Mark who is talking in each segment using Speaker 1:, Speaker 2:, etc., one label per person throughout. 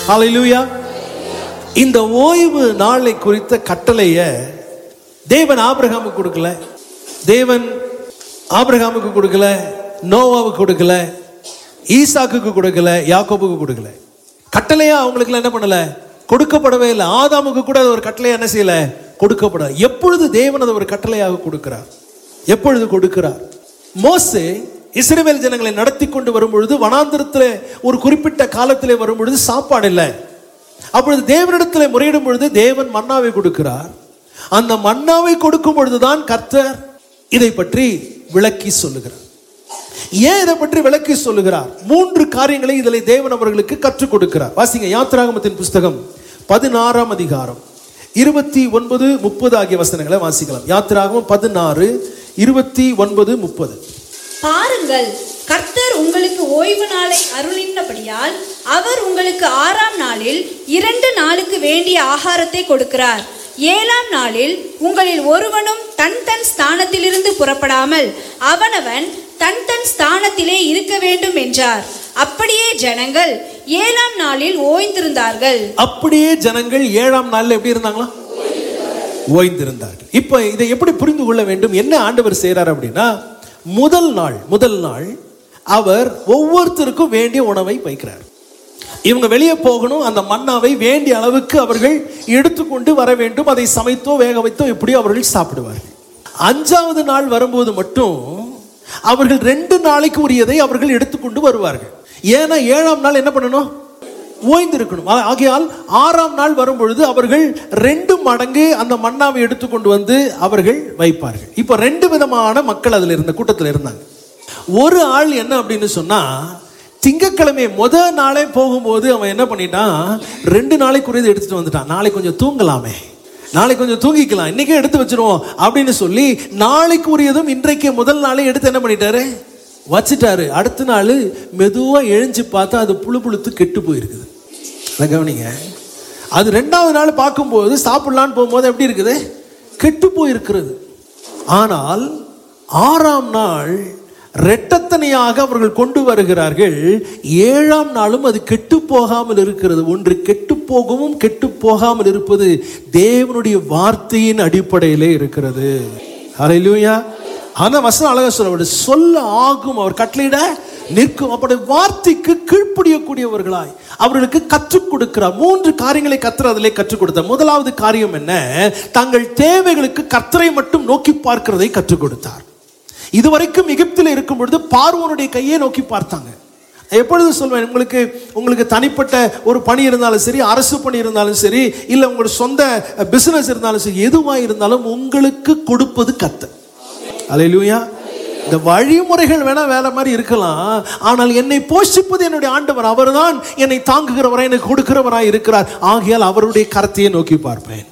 Speaker 1: ஹalleluya இந்த ஓய்வு நாளை குறித்த கட்டளைய தேவன் ஆபிரகாமுக்கு கொடுக்கல தேவன் ஆபிரகாமுக்கு கொடுக்கல நோவாவுக்கு கொடுக்கல ஈசாக்குக்கு கொடுக்கல யாக்கோபுக்கு கொடுக்கல கட்டளையா அவங்களுக்கு என்ன பண்ணல கொடுக்கப்படவே இல்லை ஆதாமுக்கு கூட அது ஒரு கட்டளையா என்ன செய்யல கொடுக்கப்பட எப்பொழுது தேவன் அதை ஒரு கட்டளையாக கொடுக்கிறார் எப்பொழுது கொடுக்கிறார் மோசே இஸ்ரவேல் ஜனங்களை நடத்தி கொண்டு வரும்பொழுது வனாந்திரத்தில் ஒரு குறிப்பிட்ட காலத்திலே வரும்பொழுது சாப்பாடு இல்லை அப்பொழுது தேவனிடத்தில் முறையிடும் பொழுது தேவன் மன்னாவை கொடுக்கிறார் அந்த மன்னாவை கொடுக்கும் பொழுதுதான் கர்த்தர் இதை பற்றி விளக்கி சொல்லுகிறார் ஏன் இதை பற்றி விளக்கி சொல்லுகிறார் மூன்று காரியங்களை இதில் தேவன் அவர்களுக்கு கற்றுக் கொடுக்கிறார் வாசிங்க யாத்திராகமத்தின் புஸ்தகம் பதினாறாம் அதிகாரம் இருபத்தி ஒன்பது முப்பது ஆகிய வசனங்களை வாசிக்கலாம் யாத்திராகமம் பதினாறு இருபத்தி ஒன்பது முப்பது
Speaker 2: பாருங்கள் கர்த்தர் உங்களுக்கு ஓய்வு நாளை அருளினபடியால் அவர் உங்களுக்கு ஆறாம் நாளில் இரண்டு நாளுக்கு வேண்டிய ஆகாரத்தை கொடுக்கிறார் ஏழாம் நாளில் உங்களில் ஒருவனும் தன் தன் ஸ்தானத்திலிருந்து புறப்படாமல் அவனவன் தன் தன் ஸ்தானத்திலே இருக்க வேண்டும் என்றார் அப்படியே ஜனங்கள் ஏழாம் நாளில் ஓய்ந்திருந்தார்கள்
Speaker 1: அப்படியே ஜனங்கள் ஏழாம் நாள்ல எப்படி இருந்தாங்களா ஓய்ந்திருந்தார்கள் இப்ப இதை எப்படி புரிந்து கொள்ள வேண்டும் என்ன ஆண்டவர் செய்றார் அப்படின்னா முதல் நாள் முதல் நாள் அவர் ஒவ்வொருத்தருக்கும் வேண்டிய உணவை வைக்கிறார் இவங்க வெளியே போகணும் அந்த மன்னாவை வேண்டிய அளவுக்கு அவர்கள் எடுத்துக்கொண்டு வர வேண்டும் அதை சமைத்தோ வேக வைத்தோ எப்படியோ அவர்கள் சாப்பிடுவார்கள் அஞ்சாவது நாள் வரும்போது மட்டும் அவர்கள் ரெண்டு நாளைக்கு உரியதை அவர்கள் எடுத்துக்கொண்டு வருவார்கள் ஏன்னா ஏழாம் நாள் என்ன பண்ணணும் ஓய்ந்திருக்கணும் ஆ- ஆகையால் ஆறாம் நாள் வரும்பொழுது அவர்கள் ரெண்டு மடங்கு அந்த மன்னாவை எடுத்துக்கொண்டு வந்து அவர்கள் வைப்பார்கள் இப்போ ரெண்டு விதமான மக்கள் அதில் இருந்த கூட்டத்தில் இருந்தாங்க ஒரு ஆள் என்ன அப்படின்னு சொன்னா திங்கக்கிழமை முத நாளே போகும்போது அவன் என்ன பண்ணிட்டான் ரெண்டு நாளைக்குரியது எடுத்துட்டு வந்துட்டான் நாளைக்கு கொஞ்சம் தூங்கலாமே நாளைக்கு கொஞ்சம் தூங்கிக்கலாம் இன்னைக்கே எடுத்து வச்சிருவோம் அப்படின்னு சொல்லி நாளைக்கு உரியதும் இன்றைக்கு முதல் நாளே எடுத்து என்ன பண்ணிட்டாரு வச்சிட்டாரு அடுத்த நாள் மெதுவா எழுஞ்சு பார்த்தா அது புழு புழுத்து கெட்டு போயிருக்குது அதை கவனிங்க அது ரெண்டாவது நாள் பார்க்கும்போது சாப்பிடலான்னு போகும்போது எப்படி இருக்குது கெட்டு போயிருக்கிறது ஆனால் ஆறாம் நாள் இரட்டத்தனையாக அவர்கள் கொண்டு வருகிறார்கள் ஏழாம் நாளும் அது கெட்டு போகாமல் இருக்கிறது ஒன்று கெட்டு போகவும் கெட்டு போகாமல் இருப்பது தேவனுடைய வார்த்தையின் அடிப்படையிலே இருக்கிறது ஹalleluya ஆனா வசனம் அழகா சொல்ல சொல்ல ஆகும் அவர் கட்டளையிட நிற்கும் அப்படி வார்த்தைக்கு கீழ்ப்படியக்கூடியவர்களாய் அவர்களுக்கு கற்றுக் கொடுக்கிறார் மூன்று காரியங்களை கத்தர் அதிலே கற்றுக் கொடுத்தார் முதலாவது காரியம் என்ன தங்கள் தேவைகளுக்கு கர்த்தரை மட்டும் நோக்கி பார்க்கிறதை கற்றுக் கொடுத்தார் இதுவரைக்கும் எகிப்தில் இருக்கும் பொழுது பார்வோனுடைய கையை நோக்கி பார்த்தாங்க எப்பொழுது சொல்வேன் உங்களுக்கு உங்களுக்கு தனிப்பட்ட ஒரு பணி இருந்தாலும் சரி அரசு பணி இருந்தாலும் சரி இல்லை உங்களோட சொந்த பிசினஸ் இருந்தாலும் சரி எதுவாக இருந்தாலும் உங்களுக்கு கொடுப்பது கத்தர் அல்லேலூயா இந்த வழிமுறைகள் வேணா வேலை மாதிரி இருக்கலாம் ஆனால் என்னை போஷிப்பது என்னுடைய ஆண்டவர் அவர்தான் என்னை தாங்குகிறவராய் எனக்கு கொடுக்கிறவராய் இருக்கிறார் ஆகையால் அவருடைய கரத்தையே நோக்கி பார்ப்பேன்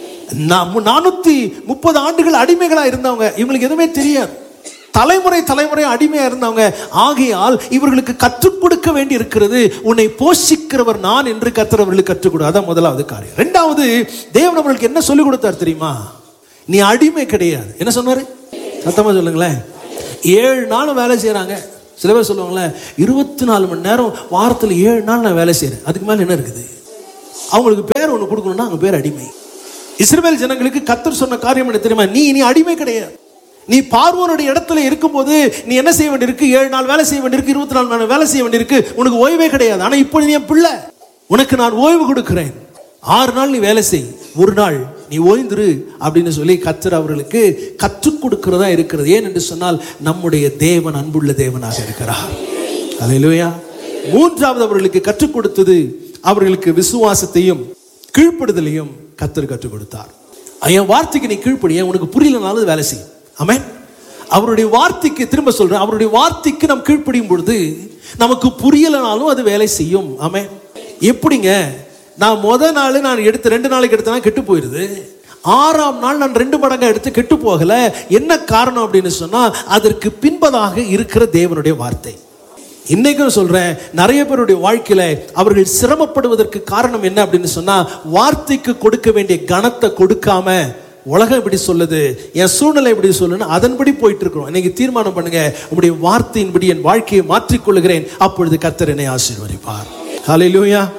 Speaker 1: நான் மு- நானூத்தி முப்பது ஆண்டுகள் அடிமைகளா இருந்தவங்க இவங்களுக்கு எதுவுமே தெரியாது தலைமுறை தலைமுறை அடிமையா இருந்தவங்க ஆகையால் இவர்களுக்கு கற்றுக் கொடுக்க வேண்டி இருக்கிறது உன்னை போஷிக்கிறவர் நான் என்று கர்த்தர் அவர்களுக்கு கற்றுக் கொடு அதான் முதலாவது காரியம் ரெண்டாவது தேவன் அவர்களுக்கு என்ன சொல்லிக் கொடுத்தார் தெரியுமா நீ அடிமை கிடையாது என்ன சொன்னாரு சத்தமா சொல்லுங்களேன் ஏழு நாளும் வேலை செய்றாங்க சில பேர் சொல்லுவாங்களே இருபத்தி நாலு மணி நேரம் வாரத்தில் ஏழு நாள் நான் வேலை செய்றேன் அதுக்கு மேல என்ன இருக்குது அவங்களுக்கு பேர் ஒன்று கொடுக்கணும்னா அவங்க பேர் அடிமை இஸ்ரவேல் ஜனங்களுக்கு கத்தர் சொன்ன காரியம் என்ன தெரியுமா நீ நீ அடிமை கிடையாது நீ பார்வோனுடைய இடத்துல இருக்கும்போது நீ என்ன செய்ய வேண்டியிருக்கு ஏழு நாள் வேலை செய்ய வேண்டியிருக்கு இருபத்தி நாலு நாள் வேலை செய்ய வேண்டியிருக்கு உனக்கு ஓய்வே கிடையாது ஆனா இப்போ நீ என் பிள்ளை உனக்கு நான் ஓய்வு கொடுக்கிறேன் ஆறு நாள் நீ வேலை செய் ஒரு நாள் நீ ஓய்ந்துரு அப்படின்னு சொல்லி கத்தர் அவர்களுக்கு கற்றுக் கொடுக்கிறதா இருக்கிறது ஏன் என்று சொன்னால் நம்முடைய தேவன் அன்புள்ள தேவனாக இருக்கிறார் அல்லேலூயா மூன்றாவது அவர்களுக்கு கற்றுக் கொடுத்தது அவர்களுக்கு விசுவாசத்தையும் கீழ்ப்படுதலையும் கத்தர் கற்றுக் கொடுத்தார் என் வார்த்தைக்கு நீ கீழ்ப்படிய உனக்கு புரியலனாலும் வேலை செய்யும் ஆமென் அவருடைய வார்த்தைக்கு திரும்ப சொல்றேன் அவருடைய வார்த்தைக்கு நாம் கீழ்ப்படியும் பொழுது நமக்கு புரியலனாலும் அது வேலை செய்யும் ஆமென் எப்படிங்க நான் முத நாள் நான் எடுத்து ரெண்டு நாளைக்கு எடுத்தனா கெட்டு போயிடுது ஆறாம் நாள் நான் ரெண்டு மடங்கா எடுத்து கெட்டு போகல என்ன காரணம் அப்படின்னு சொன்னா அதற்கு பின்பதாக இருக்கிற தேவனுடைய வார்த்தை இன்னைக்கும் சொல்றேன் நிறைய பேருடைய வாழ்க்கையில அவர்கள் சிரமப்படுவதற்கு காரணம் என்ன அப்படின்னு சொன்னா வார்த்தைக்கு கொடுக்க வேண்டிய கனத்தை கொடுக்காம உலகம் இப்படி சொல்லுது என் சூழ்நிலை இப்படி சொல்லுன்னு அதன்படி போயிட்டு இருக்கிறோம் இன்னைக்கு தீர்மானம் பண்ணுங்க உங்களுடைய வார்த்தையின்படி என் வாழ்க்கையை மாற்றிக்கொள்ளுகிறேன் அப்பொழுது கர்த்தர் என்னை ஆசீர்வதிப்பார் ஹalleluya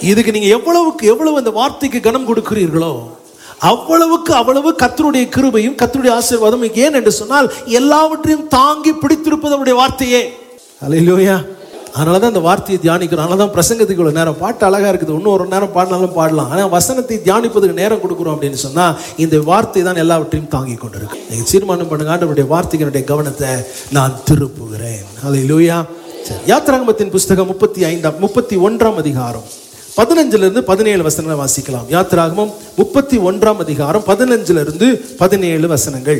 Speaker 1: இதுக்கு நீங்க எவ்வளவுக்கு எவ்வளவு அந்த வார்த்தைக்கு கனம் கொடுக்கிறீர்களோ அவ்வளவுக்கு அவ்வளவு கர்த்தருடைய கிருபையும் கர்த்தருடைய ஆசீர்வாதம் ஏன் என்று சொன்னால் எல்லாவற்றையும் தாங்கி பிடித்திருப்பது அவருடைய வார்த்தையே அல்லையா அதனால தான் அந்த வார்த்தையை தியானிக்கிறோம் அதனால தான் பிரசங்கத்துக்கு இவ்வளோ நேரம் பாட்டு அழகா இருக்குது இன்னும் ஒரு நேரம் பாடினாலும் பாடலாம் ஆனால் வசனத்தை தியானிப்பதுக்கு நேரம் கொடுக்குறோம் அப்படின்னு சொன்னா இந்த வார்த்தை தான் எல்லாவற்றையும் தாங்கி கொண்டிருக்கு நீங்கள் தீர்மானம் பண்ணுங்க ஆண்டவருடைய வார்த்தைக்கு என்னுடைய கவனத்தை நான் திருப்புகிறேன் அல்லையா சரி யாத்திராகமத்தின் புஸ்தகம் முப்பத்தி ஐந்தாம் முப்பத்தி ஒன்றாம் அதிகாரம் பதினஞ்சுல இருந்து பதினேழு வசனங்களை வாசிக்கலாம் யாத்திராகமம் முப்பத்தி ஒன்றாம் அதிகாரம் பதினஞ்சுல இருந்து பதினேழு வசனங்கள்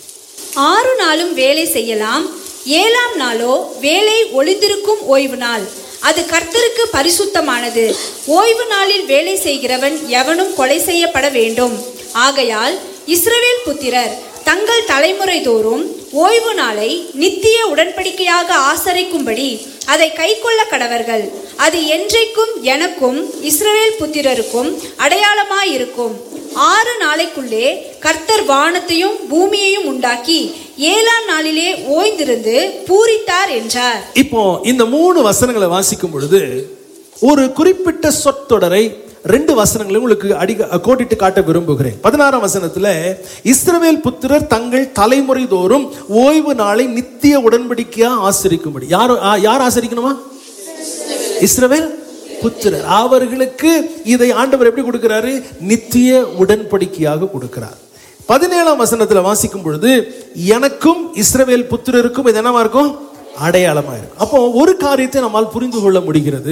Speaker 2: ஆறு நாளும் வேலை செய்யலாம் ஏழாம் நாளோ வேலை ஒளிந்திருக்கும் ஓய்வு நாள் அது கர்த்தருக்கு பரிசுத்தமானது ஓய்வு நாளில் வேலை செய்கிறவன் எவனும் கொலை செய்யப்பட வேண்டும் ஆகையால் இஸ்ரவேல் புத்திரர் தங்கள் தலைமுறை தோறும் ஓய்வு நாளை நித்திய உடன்படிக்கையாக ஆசரிக்கும்படி அதை கைக்கொள்ள கடவர்கள் அது என்றைக்கும் எனக்கும் இஸ்ரவேல் புத்திரருக்கும் அடையாளமாயிருக்கும் ஆறு நாளைக்குள்ளே கர்த்தர் வானத்தையும் பூமியையும் உண்டாக்கி ஏழாம் நாளிலே ஓய்ந்திருந்து பூரித்தார் என்றார்
Speaker 1: இப்போ இந்த மூணு வசனங்களை வாசிக்கும் பொழுது ஒரு குறிப்பிட்ட சொற்றொடரை ரெண்டு வசனங்களை உங்களுக்கு அடிக்க கோடிட்டு காட்ட விரும்புகிறேன் பதினாறாம் வசனத்துல இஸ்ரவேல் புத்திரர் தங்கள் தலைமுறை தோறும் ஓய்வு நாளை நித்திய உடன்படிக்கையா ஆசரிக்கும்படி யார் ஆ- யார் ஆசரிக்கணுமா இஸ்ரவேல் புத்திரர் அவர்களுக்கு இதை ஆண்டவர் எப்படி கொடுக்கிறாரு நித்திய உடன்படிக்கையாக கொடுக்கிறார் பதினேழாம் வசனத்துல வாசிக்கும் பொழுது எனக்கும் இஸ்ரவேல் புத்திரருக்கும் இது என்னவா இருக்கும் அடையாளமா இருக்கும் அப்போ ஒரு காரியத்தை நம்மால் புரிந்து கொள்ள முடிகிறது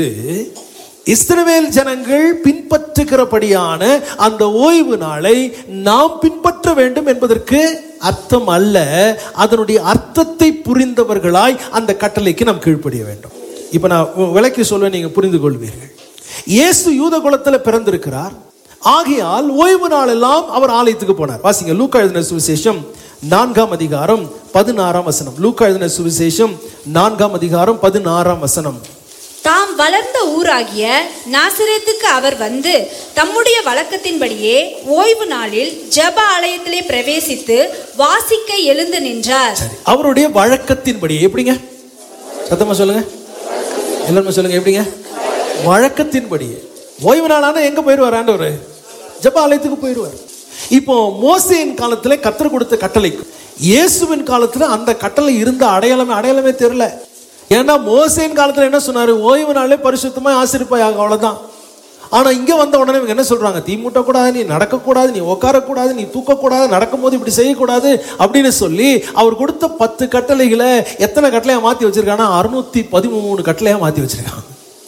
Speaker 1: இஸ்ரவேல் ஜனங்கள் பின்பற்றுகிறபடியான அந்த ஓய்வு நாளை நாம் பின்பற்ற வேண்டும் என்பதற்கு அர்த்தம் அல்ல அதனுடைய அர்த்தத்தை புரிந்தவர்களாய் அந்த கட்டளைக்கு நாம் கீழ்ப்படிய வேண்டும் இப்ப நான் உ- விளக்கி சொல்ல நீங்க புரிந்து கொள்வீர்கள் இயேசு யூத குலத்துல பிறந்திருக்கிறார் ஆகையால் ஓய்வு நாள் எல்லாம் அவர் ஆலயத்துக்கு போனார் வாசிங்க லூக்கா எழுதின சுவிசேஷம் நான்காம் அதிகாரம் பதினாறாம் வசனம் லூக்கா எழுதின சுவிசேஷம் நான்காம் அதிகாரம் பதினாறாம் வசனம்
Speaker 2: தாம் வளர்ந்த ஊராகிய நாசரேத்துக்கு அவர் வந்து தம்முடைய வழக்கத்தின்படியே ஓய்வு நாளில் ஜெப ஆலயத்திலே பிரவேசித்து வாசிக்க எழுந்து நின்றார்
Speaker 1: சரி அவருடைய வழக்கத்தின்படி எப்படிங்க சத்தமா சொல்லுங்க எல்லாருமே சொல்லுங்க எப்படிங்க வழக்கத்தின்படி ஓய்வு நாளான எங்க போயிடுவார் ஆண்டவர் ஜெப ஆலயத்துக்கு போயிடுவார் இப்போ மோசேயின் காலத்துல கத்தர் கொடுத்த கட்டளை இயேசுவின் காலத்துல அந்த கட்டளை இருந்த அடையாளமே அடையாளமே தெரியல ஏன்னா மோசேயின் காலத்துல என்ன சொன்னாரு ஓய்வு நாளே பரிசுத்தமா ஆசிரிப்பாயாக அவ்வளவுதான் ஆனா இங்க வந்த உடனே இவங்க என்ன சொல்றாங்க தீ மூட்டக்கூடாது நீ நடக்கக்கூடாது நீ உட்காரக்கூடாது நீ தூக்கக்கூடாது நடக்கும்போது இப்படி செய்யக்கூடாது அப்படின்னு சொல்லி அவர் கொடுத்த பத்து கட்டளைகளை எத்தனை கட்டளையா மாத்தி வச்சிருக்காங்கன்னா அறுநூத்தி பதிமூணு கட்டளையா மாத்தி வச்சிருக்காங்க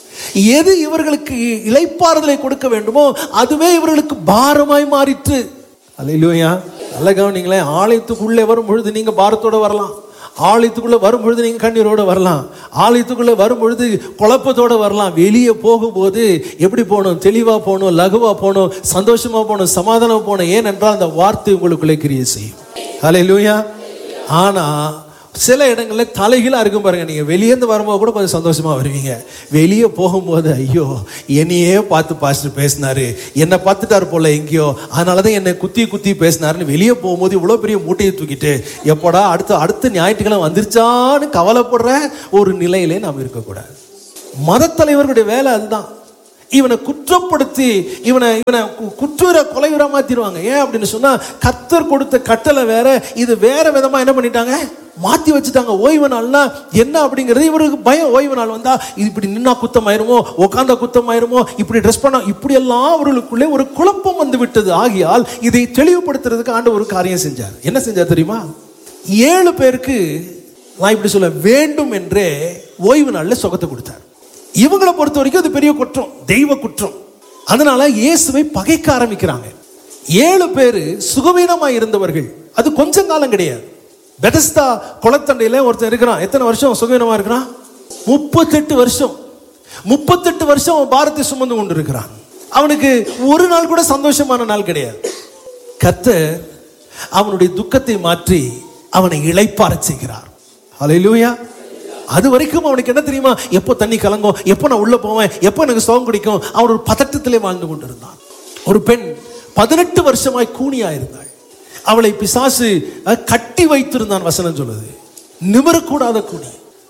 Speaker 1: எது இவர்களுக்கு இளைப்பாறுதலை கொடுக்க வேண்டுமோ அதுவே இவர்களுக்கு பாரமாய் மாறிற்று அல்லையா நல்ல கவனிங்களேன் ஆலயத்துக்குள்ளே வரும் பொழுது நீங்க பாரத்தோட வரலாம் ஆலயத்துக்குள்ள வரும் பொழுது நீங்க கண்ணீரோட வரலாம் ஆலயத்துக்குள்ள வரும் பொழுது குழப்பத்தோட வரலாம் வெளியே போகும்போது எப்படி போகணும் தெளிவா போகணும் லகுவா போகணும் சந்தோஷமா போகணும் சமாதானம் போகணும் ஏனென்றால் அந்த வார்த்தை உங்களுக்குள்ளே கிரியை செய்யும் அல்லையா ஆனா சில இடங்கள்ல தலைகீழா இருக்கும் பாருங்க நீங்க வெளியேந்து வரும்போது கூட கொஞ்சம் சந்தோஷமா வருவீங்க வெளியே போகும்போது ஐயோ என்னையே பார்த்து பாஸ்டர் பேசினாரு என்னை பார்த்துட்டாரு போல எங்கேயோ அதனாலதான் என்னை குத்தி குத்தி பேசினாருன்னு வெளியே போகும்போது இவ்வளோ பெரிய மூட்டையை தூக்கிட்டு எப்படா அடுத்த அடுத்த ஞாயிற்றுக்கிழமை வந்துருச்சான்னு கவலைப்படுற ஒரு நிலையிலே நாம் இருக்கக்கூடாது மத தலைவர்களுடைய வேலை அதுதான் இவனை குற்றப்படுத்தி இவனை இவனை கு- குற்றுற கொலையுற மாத்திடுவாங்க ஏன் அப்படின்னு சொன்னா கத்தர் கொடுத்த கட்டளை வேற இது வேற விதமா என்ன பண்ணிட்டாங்க மாத்தி வச்சுட்டாங்க ஓய்வு நாள்னா என்ன அப்படிங்கிறது இவருக்கு பயம் ஓய்வு நாள் வந்தா இது இப்படி நின்னா குத்தமாயிருமோ உட்காந்தா குத்தமாயிருமோ இப்படி ட்ரெஸ் பண்ணா இப்படி எல்லாம் அவர்களுக்குள்ளே ஒரு குழப்பம் வந்து விட்டது ஆகியால் இதை தெளிவுபடுத்துறதுக்கு ஆண்டு ஒரு காரியம் செஞ்சார் என்ன செஞ்சார் தெரியுமா ஏழு பேருக்கு நான் இப்படி சொல்ல வேண்டும் என்றே ஓய்வு நாள்ல சுகத்தை கொடுத்தார் இவங்களை பொறுத்த வரைக்கும் அது பெரிய குற்றம் தெய்வ குற்றம் அதனால இயேசுவை பகைக்க ஆரம்பிக்கிறாங்க ஏழு பேரு சுகவீனமா இருந்தவர்கள் அது கொஞ்சம் காலம் கிடையாது பெதஸ்தா குளத்தண்டையில ஒருத்தன் இருக்கிறான் எத்தனை வருஷம் சுகவீனமா இருக்கிறான் முப்பத்தெட்டு வருஷம் முப்பத்தெட்டு வருஷம் அவன் பாரத்தை சுமந்து கொண்டு இருக்கிறான் அவனுக்கு ஒரு நாள் கூட சந்தோஷமான நாள் கிடையாது கர்த்தர் அவனுடைய துக்கத்தை மாற்றி அவனை இளைப்பாறச் செய்கிறார் ஹalleluya அது வரைக்கும் அவனுக்கு என்ன தெரியுமா எப்போ தண்ணி கலங்கும் எப்போ நான் உள்ள போவேன் எப்போ எனக்கு சுகம் கிடைக்கும் அவன் ஒரு பதட்டத்திலே வாழ்ந்து கொண்டிருந்தான் ஒரு பெண் பதினெட்டு வருஷமாய் கூனியா இருந்தாள் அவளை பிசாசு அஹ், கட்டி வைத்திருந்தான் வசனம் சொல்லுது நிமிரக்கூடாத கூனி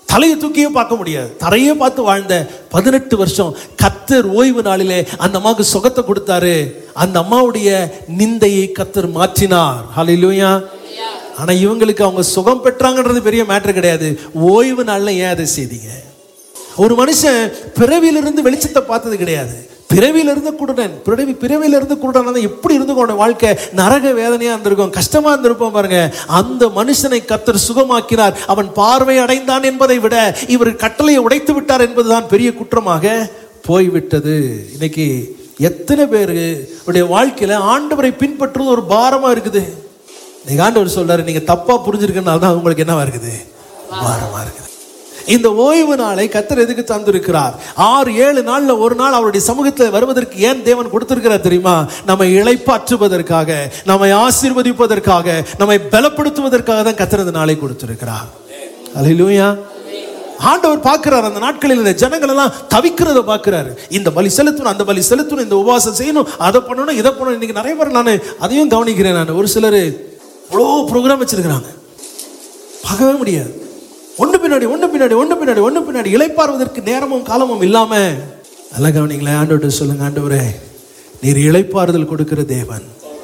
Speaker 1: தலையை தூக்கியே பார்க்க முடியாது தரையே பார்த்து வாழ்ந்த பதினெட்டு வருஷம் கத்தர் ஓய்வு நாளிலே அந்த அம்மாவுக்கு சுகத்தை கொடுத்தாரு அந்த அம்மாவுடைய நிந்தையை கத்தர் மாற்றினார் ஹalleluya ஆனா இவங்களுக்கு அவங்க சுகம் பெற்றாங்கன்றது பெரிய மேட்டர் கிடையாது ஓய்வு நாள்ல ஏன் அதை செய்தீங்க ஒரு மனுஷன் பிறவியிலிருந்து வெளிச்சத்தை பார்த்தது கிடையாது பிறவியிலிருந்து குருடன் பிறவி பிறவியிலிருந்து குருடன் இருந்தா எப்படி இருந்துக்கோன வாழ்க்கை நரக வேதனையா இருந்திருக்கும் கஷ்டமா இருந்திருப்போம் பாருங்க அந்த மனுஷனை கத்தர் சுகமாக்கினார் அவன் பார்வை அடைந்தான் என்பதை விட இவர் கட்டளையை உடைத்து விட்டார் என்பதுதான் பெரிய குற்றமாக போய்விட்டது இன்னைக்கு எத்தனை பேர் உடைய வாழ்க்கையில ஆண்டவரை பின்பற்றுவது ஒரு பாரமா இருக்குது இன்னைக்கு ஆண்டவர் சொல்றாரு நீங்க தப்பா புரிஞ்சிருக்கனால தான் உங்களுக்கு என்னவா இருக்குது பாரமா இருக்குது இந்த ஓய்வு நாளை கத்தர் எதுக்கு தந்திருக்கிறார் ஆறு ஏழு நாள்ல ஒரு நாள் அவருடைய சமூகத்தில் வருவதற்கு ஏன் தேவன் கொடுத்திருக்கிறார் தெரியுமா நம்மை இளைப்பாற்றுவதற்காக நம்மை ஆசீர்வதிப்பதற்காக நம்மை பலப்படுத்துவதற்காக தான் கத்தர் இந்த நாளை கொடுத்திருக்கிறார் அல்லேலூயா ஆண்டவர் பார்க்கிறார் அந்த நாட்களில் இந்த ஜனங்கள் எல்லாம் தவிக்கிறத பார்க்கிறாரு இந்த பலி செலுத்தணும் அந்த பலி செலுத்தணும் இந்த உபவாசம் செய்யணும் அதை பண்ணணும் இதை பண்ணணும் இன்னைக்கு நிறைய பேர் நான் அதையும் கவனிக்கிறேன் நான் ஒரு சிலர் இவ்வளோ ப்ரோக்ராம் வச்சிருக்கிறாங்க பார்க்கவே முடியாது ஒன்று பின்னாடி ஒன்று பின்னாடி ஒன்று பின்னாடி ஒன்று பின்னாடி இளைப்பாறுவதற்கு நேரமும் காலமும் இல்லாம நல்லா கவனிங்களேன் ஆண்டவர்கிட்ட சொல்லுங்க ஆண்டவரே நீர் இளைப்பாறுதல் கொடுக்கிற தேவன்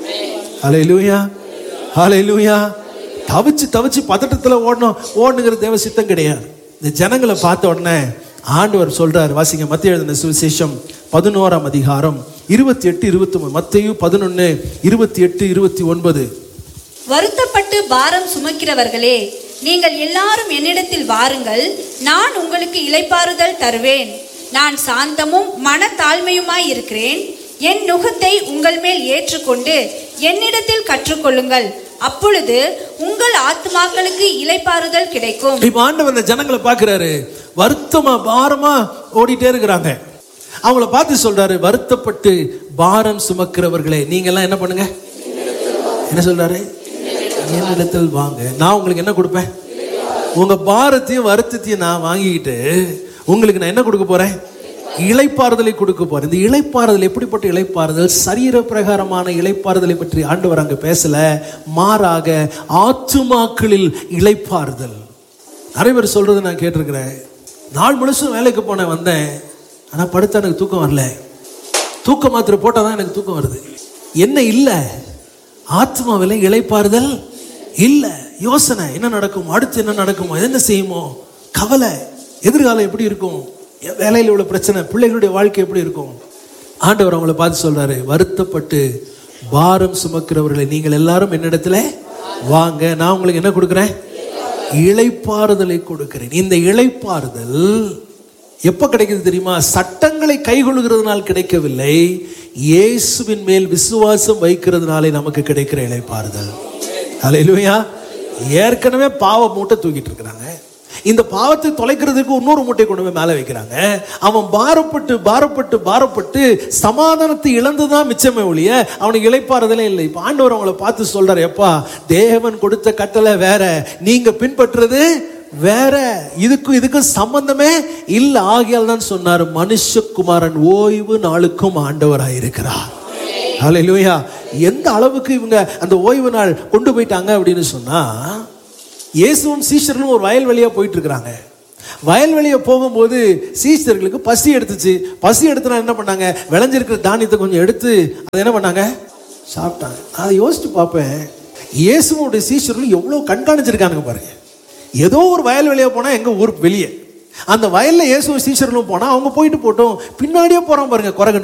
Speaker 1: ஹalleluya ஹalleluya தவிச்சு தவிச்சு பதட்டத்தில் ஓடணும் ஓடணுங்கிற தேவ சித்தம் கிடையாது இந்த ஜனங்களை பார்த்த உடனே ஆண்டவர் சொல்றார் வாசிங்க மத்திய எழுதின சுவிசேஷம் பதினோராம் அதிகாரம் இருபத்தி எட்டு இருபத்தி ஒன்பது மத்தையு பதினொன்று இருபத்தி எட்டு இருபத்தி ஒன்பது
Speaker 2: வருத்தப்பட்டு பாரம் சுமக்கிறவர்களே நீங்கள் எல்லாரும் என்னிடத்தில் வாருங்கள் நான் உங்களுக்கு இளைப்பாறுதல் தருவேன் நான் சாந்தமும் மனத்தாழ்மையுமாய் இருக்கிறேன் என் நுகத்தை உங்கள் மேல் ஏற்றுக்கொண்டு என்னிடத்தில் கற்றுக்கொள்ளுங்கள் அப்பொழுது உங்கள் ஆத்மாக்களுக்கு இளைப்பாறுதல் கிடைக்கும்
Speaker 1: இப்ப ஆண்டவர் இந்த ஜனங்களை பார்க்கிறாரு வருத்தமா பாரமா ஓடிட்டே இருக்கிறாங்க அவங்கள பார்த்து சொல்றாரு வருத்தப்பட்டு பாரம் சுமக்கிறவர்களே நீங்க எல்லாம் என்ன பண்ணுங்க என்ன சொல்றாரு என்னிடத்தில் வாங்க நான் உங்களுக்கு என்ன கொடுப்பேன் உங்க பாரத்தையும் வருத்தத்தையும் நான் வாங்கிக்கிட்டு உங்களுக்கு நான் என்ன கொடுக்க போறேன் இளைப்பாறுதலை கொடுக்க போறேன் இந்த இளைப்பாறுதல் எப்படிப்பட்ட இளைப்பாறுதல் சரீர பிரகாரமான இளைப்பாறுதலை பற்றி ஆண்டவர் அங்க பேசல மாறாக ஆத்துமாக்களில் இளைப்பாறுதல் நிறைய பேர் சொல்றது நான் கேட்டிருக்கிறேன் நாள் முழுசும் வேலைக்கு போனேன் வந்தேன் ஆனா படுத்தா எனக்கு தூக்கம் வரல தூக்க மாத்திரை போட்டால் தான் எனக்கு தூக்கம் வருது என்ன இல்லை ஆத்மாவில் இளைப்பாறுதல் இல்லை யோசனை என்ன நடக்கும் அடுத்து என்ன நடக்குமோ என்ன செய்யுமோ கவலை எதிர்காலம் எப்படி இருக்கும் என் வேலையில் உள்ள பிரச்சனை பிள்ளைகளுடைய வாழ்க்கை எப்படி இருக்கும் ஆண்டவர் அவங்கள பார்த்து சொல்றாரு வருத்தப்பட்டு பாரம் சுமக்கிறவர்களை நீங்கள் எல்லாரும் என்னிடத்துல வாங்க நான் உங்களுக்கு என்ன கொடுக்குறேன் இளைப்பாறுதலை கொடுக்கிறேன் இந்த இளைப்பாறுதல் எப்ப கிடைக்குது தெரியுமா சட்டங்களை கைகொள்கிறதுனால் கிடைக்கவில்லை இயேசுவின் மேல் விசுவாசம் வைக்கிறதுனாலே நமக்கு கிடைக்கிற இளைப்பாறுதல் அல்லேலூயா ஏற்கனவே பாவ மூட்டை தூக்கிட்டு இருக்கிறாங்க இந்த பாவத்தை தொலைக்கிறதுக்கு இன்னொரு மூட்டை கொண்டு போய் மேலே வைக்கிறாங்க அவன் பாரப்பட்டு பாரப்பட்டு பாரப்பட்டு சமாதானத்தை இழந்துதான் மிச்சமே ஒழிய அவனுக்கு இளைப்பாறுதலே இல்லை இப்போ ஆண்டவர் அவங்கள பார்த்து சொல்றாரு எப்பா தேவன் கொடுத்த கட்டளை வேற நீங்க பின்பற்றுறது வேற இதுக்கும் இதுக்கும் சம்பந்தமே இல்லை ஆகியால் தான் சொன்னார் மனுஷகுமாரன் ஓய்வு நாளுக்கும் ஆண்டவராக இருக்கிறார் ஹalleluya எந்த அளவுக்கு இவங்க அந்த ஓய்வு நாள் கொண்டு போயிட்டாங்க அப்படின்னு சொன்னா இயேசுவும் சீஷர்களும் ஒரு வயல்வெளியா போயிட்டு இருக்கிறாங்க வயல்வெளியை போகும்போது சீஷர்களுக்கு பசி எடுத்துச்சு பசி எடுத்துனா என்ன பண்ணாங்க விளைஞ்சிருக்கிற தானியத்தை கொஞ்சம் எடுத்து அதை என்ன பண்ணாங்க சாப்பிட்டாங்க அதை யோசிச்சு பார்ப்பேன் இயேசுவோடைய சீஷர்களும் எவ்வளோ கண்காணிச்சிருக்கானுங்க பாருங்க ஏதோ ஒரு வயல் வெளியே போனால் எங்கள் ஊருக்கு வெளியே அந்த வயலில் இயேசு சீஷர்களும் போனால் அவங்க போயிட்டு போட்டோம் பின்னாடியே போகிறான் பாருங்க குறை